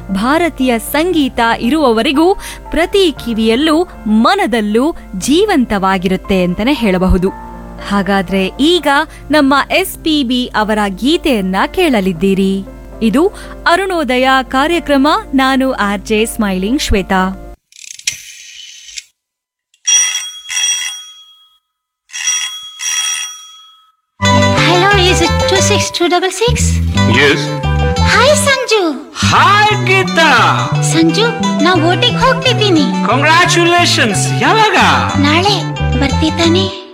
ಭಾರತೀಯ ಸಂಗೀತ ಇರುವವರೆಗೂ ಪ್ರತಿ ಕಿವಿಯಲ್ಲೂ ಮನದಲ್ಲೂ ಜೀವಂತವಾಗಿರುತ್ತೆ ಅಂತಾನೆ ಹೇಳಬಹುದು ಹಾಗಾದ್ರೆ ಈಗ ನಮ್ಮ ಎಸ್ ಪಿ ಬಿ ಅವರ ಗೀತೆಯನ್ನ ಕೇಳಲಿದ್ದೀರಿ ಇದು ಅರುಣೋದಯ ಕಾರ್ಯಕ್ರಮ ನಾನು R J smiling Shweta Hello, is it 26266? Yes hi Sanju hi Geetha Sanju ನಾ ಓಟಿಗೆ ಹೋಗ್ತಿದ್ದೀನಿ ಕಂಗ್ರ್ಯಾಚುಲೇಷನ್ಸ್ ಯಾವಾಗ ನಾಳೆ ಬರ್ತೀತಾನೆ